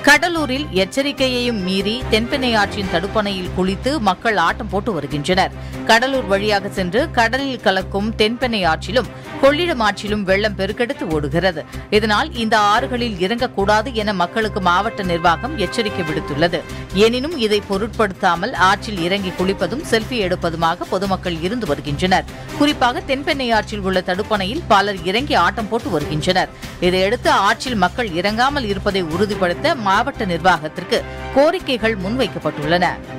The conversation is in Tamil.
கடலூரில் எச்சரிக்கையையும் மீறி தென்பெண்ணை ஆற்றின் தடுப்பணையில் குளித்து மக்கள் ஆட்டம் போட்டு வருகின்றனர் கடலூர் வழியாக சென்று கடலில் கலக்கும் தென்பெண்ணை ஆற்றிலும் கொள்ளிடம் ஆற்றிலும் வெள்ளம் பெருக்கெடுத்து ஓடுகிறது இதனால் இந்த ஆறுகளில் இறங்கக்கூடாது என மக்களுக்கு மாவட்ட நிர்வாகம் எச்சரிக்கை விடுத்துள்ளது எனினும் இதை பொருட்படுத்தாமல் ஆற்றில் இறங்கி குளிப்பதும் செல்ஃபி எடுப்பதுமாக பொதுமக்கள் இருந்து வருகின்றனர் குறிப்பாக தென்பெண்ணை ஆற்றில் உள்ள தடுப்பணையில் பலர் இறங்கி ஆட்டம் போட்டு வருகின்றனர் இதையடுத்து ஆற்றில் மக்கள் இறங்காமல் இருப்பதை உறுதிப்படுத்த மாவட்ட நிர்வாகத்திற்கு கோரிக்கைகள் முன்வைக்கப்பட்டுள்ளன